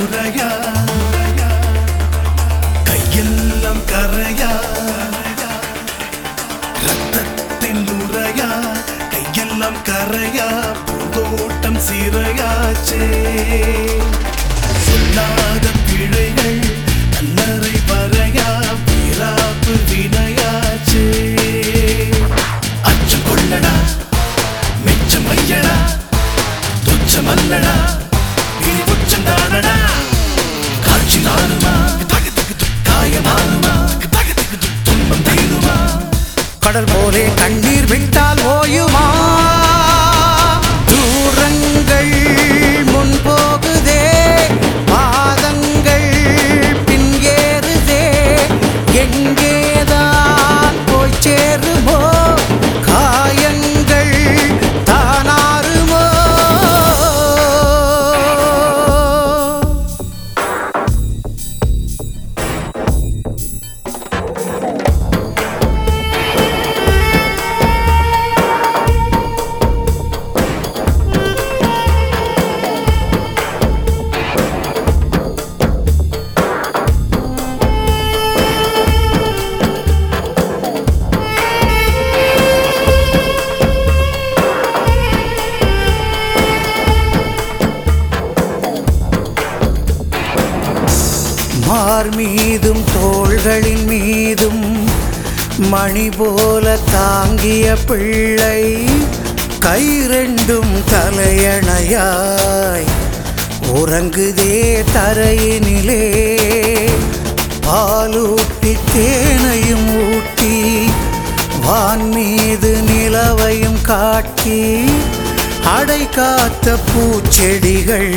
நுரையா கையெல்லாம் கரையா ரத்தத்தின் நுரையா கையெல்லாம் கரையா பூந்தோட்டம் சிறையாச்சே சொல்லாத பிழைகள் நல்லறை வரையா வீராப்பு வினையாச்சே அச்சம் கொள்ளடா மெச்சம் வையடா துச்சம் அல்லடா இனி துச்சம் தானடா காட்சி நானுமா காயமானுமா துன்பம் தீருமா கடல் போலே கண்ணீர் விட்டால் ஓயுமா தூரங்கள் முன் போகுதே பாதங்கள் பின் ஏறுதே எங்கேதான் போய் சேருமோ காயங்கள் தானாருமோ மார் மீதும் தோள்களின் மீதும் மணி போல தாங்கிய பிள்ளை கை ரெண்டும் தலையணையாய் உறங்குதே தரையினிலே பாலூட்டி தேனையும் ஊட்டி வான் மீது நிலவையும் காட்டி அடை காத்த பூச்செடிகள்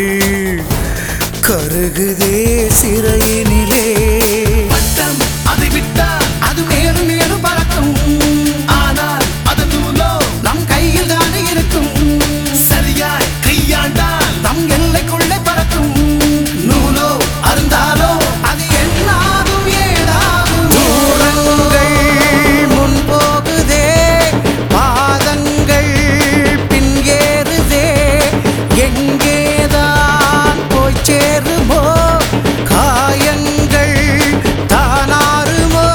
கருகுதே சிறையினிலே பட்டம் அதை விட்டால் அது மேலும் மேலும் பறக்கும் ஆனால் அது நூலோ நம் கையில் தானே இருக்கும் சரியாய் கையாண்டால் நம் எல்லைக்குள்ளே பறக்கும் நூலோ அருந்தாலோ அது என்னாகும் ஏதாகும் தூரங்கள் முன் போகுதே பாதங்கள் பின் ஏறுதே எங்கேதான் போய் சேருமோ காயங்கள் தானாருமோ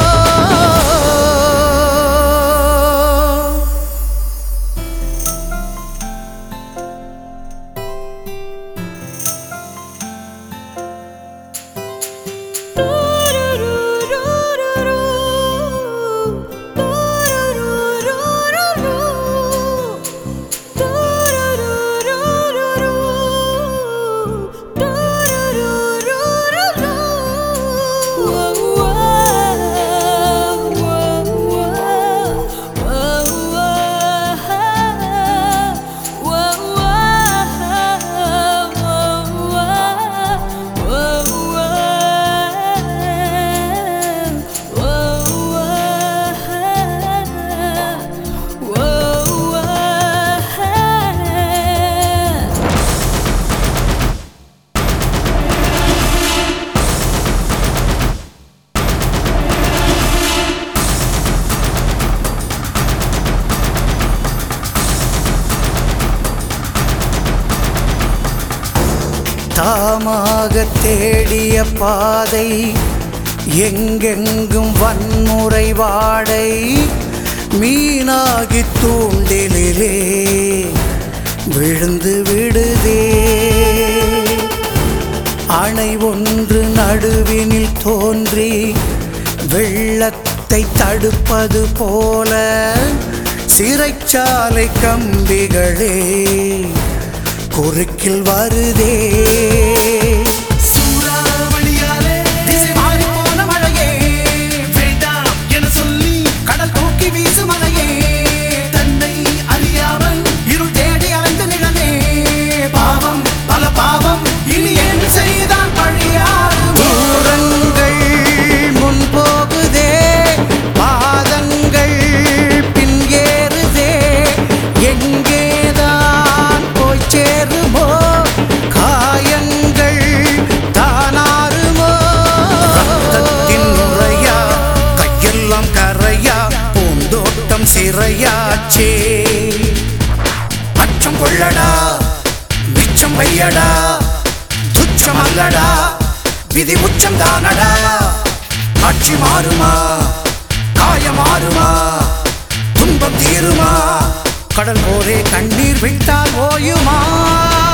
தாமாக தேடிய பாதை எங்கெங்கும் வன்முறை வாடை மீனாகி தூண்டிலே விழுந்து விடுதே அணை ஒன்று நடுவினில் தோன்றி வெள்ளத்தை தடுப்பது போல சிறைச்சாலை கம்பிகளே குறுக்கில் வருதே சூறாவளியாலே திசை மாறிப் போன மழையே வேண்டாம் என சொல்லி கடல் தூக்கி வீசு மலையே தன்னை அறியாமல் இருள் தேடி அலைந்து நிழலே பாவம் பல பாவம் இனி என் செய்தான் பழியாகும் தூரங்கள் முன் போகுதே பாதங்கள் பின் ஏறுதே எங்கேதான் போய் சேருமோ காயங்கள் தானாருமோ ரத்தத்தின் நுரையா கையெல்லாம் கரையா பூந்தோட்டம் சிறையாச்சே அச்சம் கொள்ளடா மிச்சம் வையடா துச்சம் அல்ல நில்லடா விதி உச்சம் தானடா ஆட்சி மாறுமா காயம் மாறுமா துன்பம் தீருமா கடல் போரே கண்ணீர் விட்டால் ஓயுமா